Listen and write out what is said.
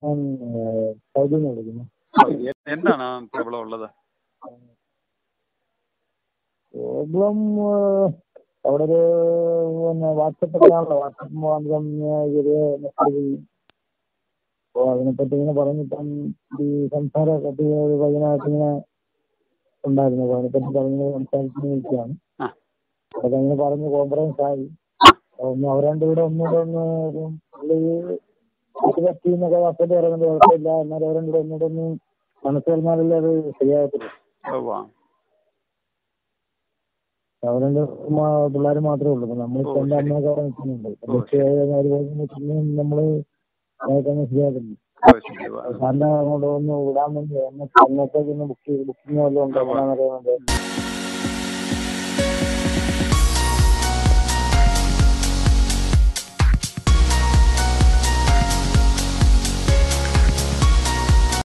ഞാൻ സൗദിയിൽ നിന്ന് വിളിക്കുന്നു എന്താണ് പ്രോബ്ലം ഉള്ളത് പ്രോബ്ലം അവിടെ ഒരു പിന്നെ വാട്സപ്പ് ഒക്കെ ആണല്ലോ വാട്സപ്പ് മുഖാന്തരം ചെറിയ മെസ്സേജ് അപ്പോൾ അതിനെപ്പറ്റി ഇങ്ങനെ പറഞ്ഞിപ്പം ഈ സംസാരമൊക്കെ ഒരു പയ്യനായിട്ട് ഇങ്ങനെ ഉണ്ടായിരുന്നു അപ്പോൾ അതിനെപ്പറ്റി പറഞ്ഞ് സംസാരിച്ച് നിൽക്കുകയാണ് ആ. അതൊക്കെ അങ്ങനെ പറഞ്ഞ് കോംപ്രമൈസ് ആയി ഒന്ന് അവർ രണ്ടുകൂടെ ഒന്നുകൂടെ ഒന്ന് ഒരു പുള്ളി ഇത് പറ്റി എന്നൊക്കെ ഹസ്ബൻഡ് പറയുന്നത് കുഴപ്പമില്ല എന്നാലും അവർ രണ്ടുകൂടെ ഒന്നുകൂടെ ഒന്ന് മനസ്സ് പറഞ്ഞാലല്ലേ അത് ശരിയാകത്തുള്ളൂ ഉവ്വ. അവരുടെ പിള്ളേർ മാത്രമേ ഉള്ളൂ നമ്മളിപ്പോ ഓ, എന്റെ ശരി. അമ്മയൊക്കെ അവിടെ നിൽക്കുന്നുണ്ട് ഓ, പക്ഷേ അതുപോലെ പിന്നെയും നമ്മള് അതൊക്കെ ശരിയാക്കുന്നു ഓ, ശരി, ഉവ്വ. സാറിനെ അങ്ങോട്ട് ഒന്ന് വിടാൻ വേണ്ടി എന്നത്തേക്ക് ഒന്ന് ബുക്ക് ബുക്കിംഗ് വല്ലതും ഉണ്ടോ ഉവ്വ. എന്നറിയാൻ വേണ്ടി